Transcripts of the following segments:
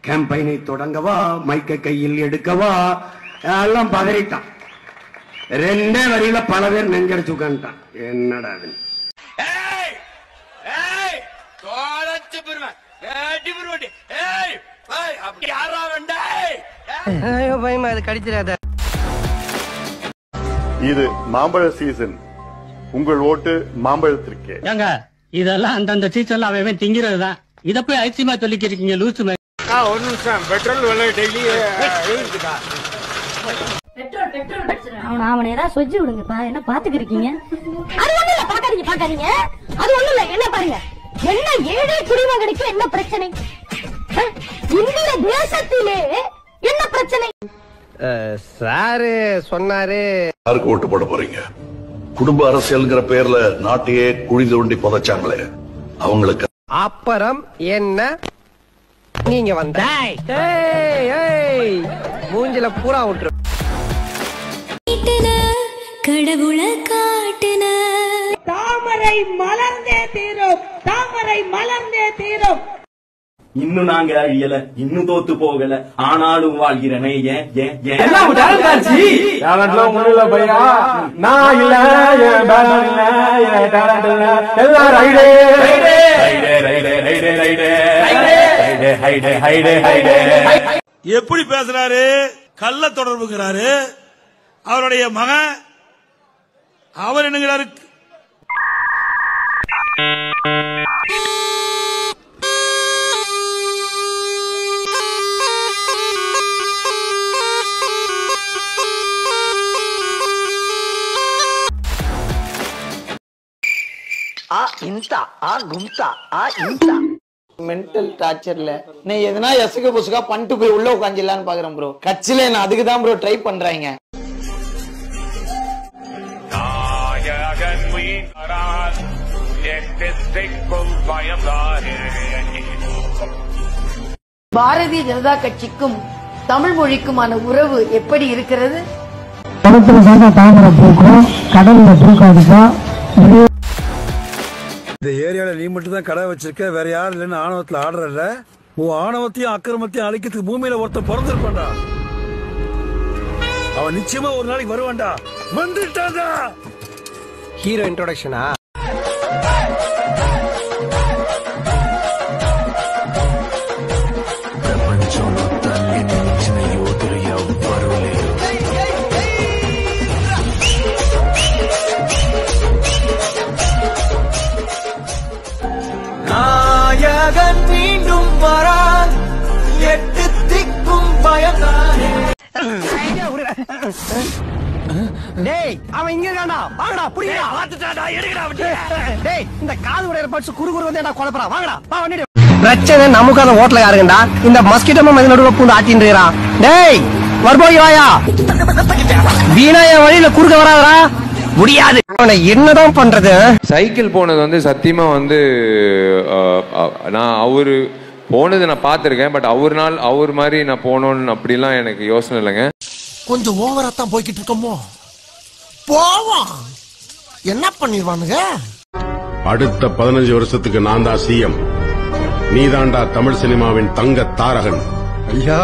கேம்பெயினை தொடங்கவா மைக்க கையில் எடுக்கவா எல்லாம் பதறிட்டான் ரெண்டே வரியில பல பேர் நெஞ்சடிச்சு உட்காந்துட்டான் என்னடா இது பயமா அது கடிச்சிடாத இது மாம்பழ சீசன் உங்கள் ஓட்டு மாம்பழத்திற்கே ஏங்க இதெல்லாம் அந்தந்த சீசன்ல அவன் திங்கிறது தான் இத போய் ஐசியமா சொல்லிக்கிட்டு இருக்கீங்க லூசு மாதிரி பெட்ரோல் பெட்ரோல் அவன அவனை ஏதாவது சொஜி விடுங்கப்பா என்ன பாத்துக்கிருக்கீங்க அது ஒண்ணு இல்ல பாக்காதீங்க பாக்காதீங்க அது ஒண்ணு இல்ல என்ன பாருங்க என்ன ஏழை குடிமகனுக்கு என்ன பிரச்சனை அஹ், இந்திய தேசத்திலே என்ன பிரச்சனை சாரு சொன்னாரு யாருக்கு ஓட்டு போட போறீங்க குடும்ப அரசியல்ங்கிற பேர்ல நாட்டையே குழி தோண்டி புதைச்சாங்களே அவங்களுக்கு அப்புறம் என்ன நீங்க வந்த ஏய், ஏய், மூஞ்சில பூரா விட்டுரு கடவுள காட்டுன தாமரை மலர்ந்தே தீரும் தாமரை மலர்ந்தே தீரும் இன்னும் நாங்க அழியல இன்னும் தோத்து போகல ஆனாலும் வாழ்கிறனே ஏன் ஏன் ஏன் நான் இல்ல என் பேலன் இல்ல என் டேலண்ட் இல்ல எல்லாம் ரைடே எப்படி பேசுறாரு கள்ள தொடர்புங்கிறாரு அவருடைய மகன் அவர் என்னங்கிறாரு ஆ இன்தா ஆ கும்தா ஆ இன்தா மென்டல் டார்ச்சர்ல நீ எதுனா எசுக புசுகா பண்ணிட்டு போய் உள்ள உட்காந்துலான்னு பாக்குறேன் ப்ரோ கட்சியில நான் அதுக்கு தான் ப்ரோ ட்ரை பண்றாங்க பாரதிய ஜனதா கட்சிக்கும் தமிழ் மொழிக்குமான உறவு எப்படி இருக்கிறது இந்த ஏரியால நீ மட்டும் தான் கடை வச்சிருக்க வேற யாரும் இல்லைன்னு ஆணவத்துல ஆடுறல உன் ஆணவத்தையும் அக்கிரமத்தையும் அழிக்கிறதுக்கு பூமியில ஒருத்தன் பிறந்திருப்பான்டா அவன் நிச்சயமா ஒரு நாளைக்கு வருவான்டா வந்துட்டான்டா ஹீரோ இன்ட்ரோடக்ஷனா நாயகன் மீண்டும் வரான் எட்டு திக்கும் பயந்தானே டேய் அவன் இங்க இருக்கான்டா வாங்கடா புடிங்கடா வாத்துட்டாடா எடுங்கடா டேய் இந்த காது உடையற பட்ஸ் குறு குறு வந்து என்ன குழப்பறா வாங்கடா வா வண்டிடு பிரச்சனை நமக்கு அந்த ஹோட்டல யாருங்கடா இந்த மஸ்கிட்டோ மதி நடுவுல பூந்து ஆட்டின்னு இருக்கிறான் டேய் வரும்போது வாயா வீணா என் வழியில குறுக்க வராதடா முடியாது அவனை என்னதான் பண்றது சைக்கிள் போனது வந்து சத்தியமா வந்து அஹ், அஹ், நான் அவரு போனது நான் பார்த்துருக்கேன் பட் அவர் நாள் அவர் மாதிரி நான் போனோன்னு அப்படிலாம் எனக்கு யோசனை இல்லைங்க கொஞ்சம் ஓவரா தான் போய்கிட்டு இருக்கோமோ போவோம் என்ன பண்ணிடுவானுங்க அடுத்த பதினஞ்சு வருஷத்துக்கு நான் தான் சிஎம் நீதாண்டா தமிழ் சினிமாவின் தங்க தாரகன் ஐயா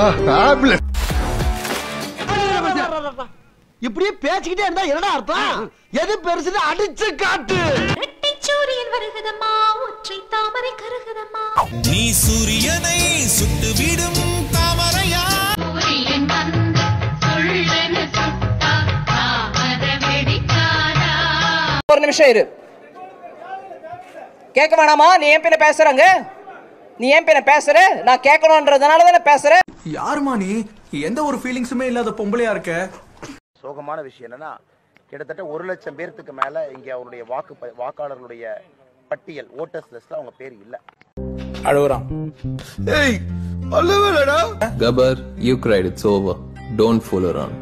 இப்படியே பேசிக்கிட்டே இருந்தா என்னடா அர்த்தம் எது பெருசுன்னு அடிச்சு காட்டு சூரியன் வருகுதம்மா ஒற்றை தாமரை கருகுதம்மா நீ சூரியனை சுட்டு விடும் தாமரையா சூரியன் வந்து சொல்லுன்னு சுட்டா தாமர வெடிக்காதா ஒரு நிமிஷம் இரு கேட்க வேணாமா நீ ஏன் பின்ன பேசுறங்க நீ ஏன் பின்ன பேசுற நான் கேட்கணும்ன்றதுனால தானே பேசுற யாருமா நீ எந்த ஒரு ஃபீலிங்ஸுமே இல்லாத பொம்பளையா இருக்க சோகமான விஷயம் என்னன்னா கிட்டத்தட்ட ஒரு லட்சம் பேர்த்துக்கு மேல இங்க அவருடைய வாக்கு ப- வாக்காளர்களுடைய பட்டியல் ஓட்டர்ஸ் லிஸ்ட்ல அவங்க பேர் இல்ல அழுகுறான் ஏய் அல்லவேலடா cover you cried it's over don't fool around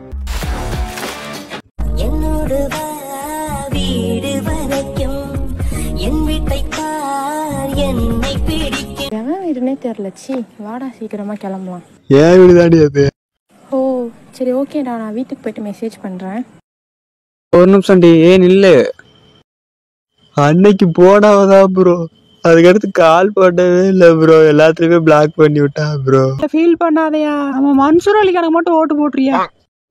என்னோடு வா வீடு வரைக்கும் என் வீட்டை பார் என்னை பிடிக்கும் எவன் வீடுனே தெரியல சி வாடா சீக்கிரமா கிளம்பலாம் ஏன் வீடுதாடி அது ஓ சரி ஓகேடா நான் வீட்டுக்கு போயிட்டு மெசேஜ் பண்றேன் ஒரு நிமிஷம் டி ஏன் இல்ல அன்னைக்கு போடாவதா ப்ரோ அதுக்கடுத்து கால் பண்ணவே இல்லை ப்ரோ எல்லாத்துலயுமே பிளாக் பண்ணி விட்டா ப்ரோ ஃபீல் பண்ணாதயா அவன் மன்சூர் அலிகானுக்கு மட்டும் ஓட்டு போட்டுறியா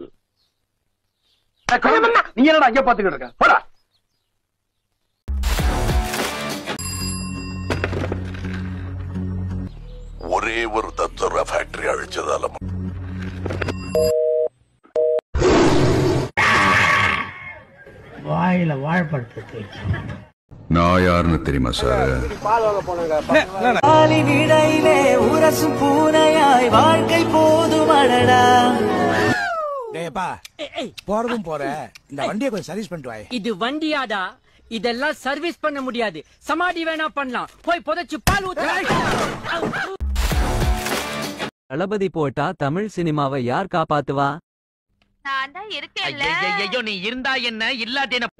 நீங்க என்னடா அங்க பாத்துக்கிட்டு இருக்க போடா ஒரே ஒரு தத்துவ ஃபேக்டரி அழிச்சதால வாயில வாழைப்பழத்தை நான் யாருன்னு தெரியுமா சார் விடையிலே உரசும் பூனையாய் வாழ்க்கை போதுமடடா டேப்பா போறதும் போற இந்த வண்டியை கொஞ்சம் சர்வீஸ் பண்ணிட்டு வாய் இது வண்டியாடா இதெல்லாம் சர்வீஸ் பண்ண முடியாது சமாடி வேணா பண்ணலாம் போய் புதைச்சு பால் ஊத்து தளபதி போட்டா தமிழ் சினிமாவை யார் காப்பாத்துவா நான் தான் இருக்கேன்ல ஐயோ நீ இருந்தா என்ன இல்லாட்டி என்ன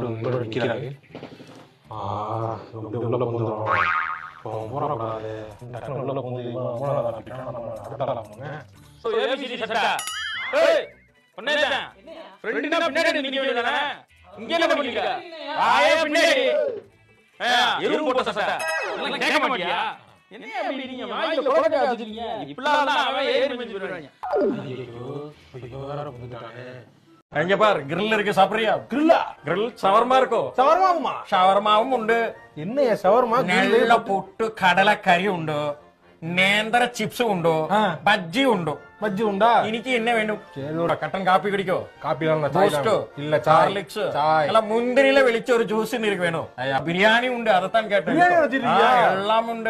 அங்க பார் கிரில் இருக்கு சாப்பிடுறியா கிரில்லா கிரில் சவர்மா இருக்கும் சவர்மாவுமா ഷവർമാവും ഉണ്ട് என்ன ஷவர்மா നല്ല പൊട്ട് കടലക്കറി ഉണ്ട് നേന്ത്ര ചിപ്സ് ഉണ്ട് ബജ്ജി ഉണ്ട് பஜ்ஜி உண்டா എനിക്ക് എന്നെ വേണ്ടും കട്ടൻ കാപ്പി കുടിക്കോ காப்பி தான் ബൂസ്റ്റോ இல்ல சாய் ஹார்லிக்ஸ் சாய் അല്ല മുന്തിരിയിലെ വിളിച്ച ഒരു ജ്യൂസ് എനിക്ക് വേണോ ബിരിയാണി ഉണ്ട് അതെത്താൻ കേട്ടോ பிரியாணி வச்சிருக்கியா? എല്ലാം ഉണ്ട്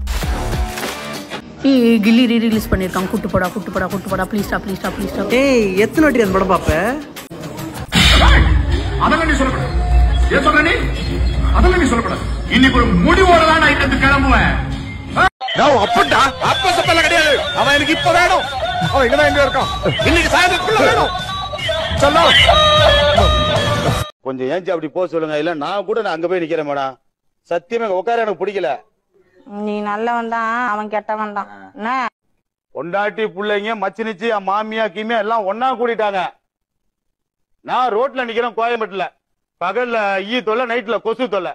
கில்லி ரீ ரிலீஸ் பண்ணிருக்கான் கூட்டு போடா கூட்டு போடா கூட்டு போடா ப்ளீஸ்டா ப்ளீஸ்டா ப்ளீஸ்டா ஏய் எத்தனை வாட்டி அந்த படம் பாப்ப அதெல்லாம் நீ சொல்லப்பட ஏன் சொல்ற நீ அதெல்லாம் நீ சொல்லப்பட இன்னைக்கு ஒரு முடிவோட தான் நான் இங்கிருந்து கிளம்புவேன் அப்படா அப்ப சப்பெல்லாம் கிடையாது அவன் எனக்கு இப்ப வேணும் அவன் இங்கதான் எங்க இருக்கான் இன்னைக்கு சாயந்தரத்துக்குள்ள வேணும் சொல்லு கொஞ்சம் ஏஞ்சி அப்படி போக சொல்லுங்க இல்ல நான் கூட நான் அங்க போய் நிக்கிறேன் மேடம் சத்தியமா இங்க உட்கார எனக்கு பிடிக்கல நீ நல்லவன் தான் அவன் கெட்டவன் தான் என்ன பொண்டாட்டி பிள்ளைங்க மச்சினிச்சு என் மாமியா கிமியா எல்லாம் ஒன்னா கூடிட்டாங்க நான் ரோட்ல நிக்கிறேன் கோயம்பேட்டுல பகல்ல ஈ தொல்லை நைட்ல கொசு தொல்லை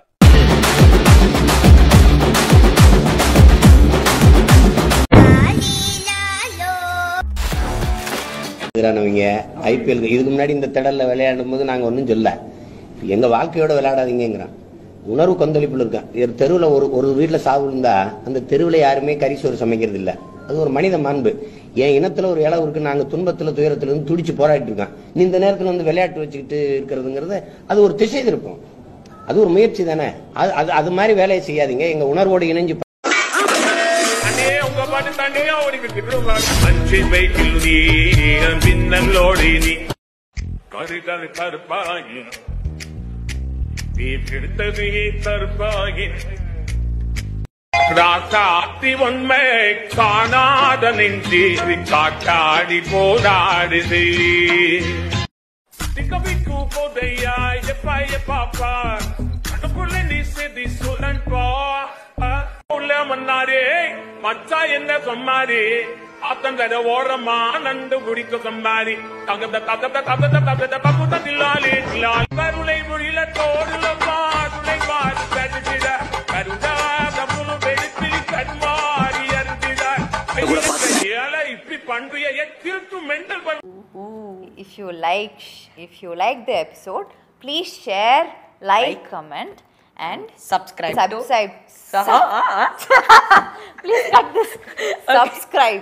எதிரானவங்க ஐபிஎல் இதுக்கு முன்னாடி இந்த திடல்ல விளையாடும் போது நாங்க ஒன்றும் சொல்ல எங்க வாழ்க்கையோட விளையாடாதீங்கிறான் உணர்வு கொந்தளிப்புல இருக்கான் இது தெருவில் ஒரு ஒரு வீட்டில் சாவு இருந்தா அந்த தெருவில் யாருமே கறி சோறு சமைக்கிறது இல்ல அது ஒரு மனித மாண்பு என் இனத்துல ஒரு இளவு இருக்கு நாங்க துன்பத்துல துயரத்துல இருந்து துடிச்சு போராடிட்டு இருக்கோம் நீ இந்த நேரத்துல வந்து விளையாட்டு வச்சுக்கிட்டு இருக்கிறதுங்கிறது அது ஒரு திசை திருப்பம் அது ஒரு முயற்சி தானே அது அது அது மாதிரி வேலையை செய்யாதீங்க எங்க உணர்வோடு இணைஞ்சு உங்க பாட்டு தண்ணியா ஓடிக்கிட்டு அஞ்சு பைக்கில் நீ பின்னல்லோடி நீ கரு கரு கருப்பாகி நீ பிடித்தது தருப்பாகி காத்தி உண்மை காணாத நெஞ்சி காட்டாடி போராடுது திக்கவிக்கு போதையாய் எப்பா எப்பாப்பா கணக்குள்ள நீ செதி சுழன் பா உள்ள மன்னாரே மச்சா என்ன சொன்னாரு ஆத்தங்கர ஓரமா நண்டு குடிக்க சொன்னாரு தகத தகத தகத தகத பகுத தில்லாலே தில்லால் கருளை முழில தோடுல பாடுளை பாடு கருதிட கருதா கமுனு வெடித்து கண்மாறி அருதிட இப்படி பண்றிய எத்திற்கு மெண்டல் பண்ண If you like, if you like the episode, please share, like, comment, and subscribe. to- Subscribe. Saha. please cut this. subscribe.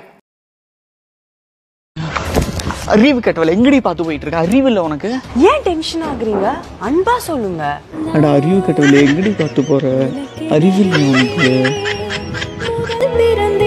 அறிவு கட்டவல எங்கடி பார்த்து போயிட்டு இருக்க அறிவு இல்ல உனக்கு ஏன் டென்ஷன் ஆகுறீங்க அன்பா சொல்லுங்க அட அறிவு கட்டவல எங்கடி பார்த்து போற அறிவு இல்ல உனக்கு பிறந்தே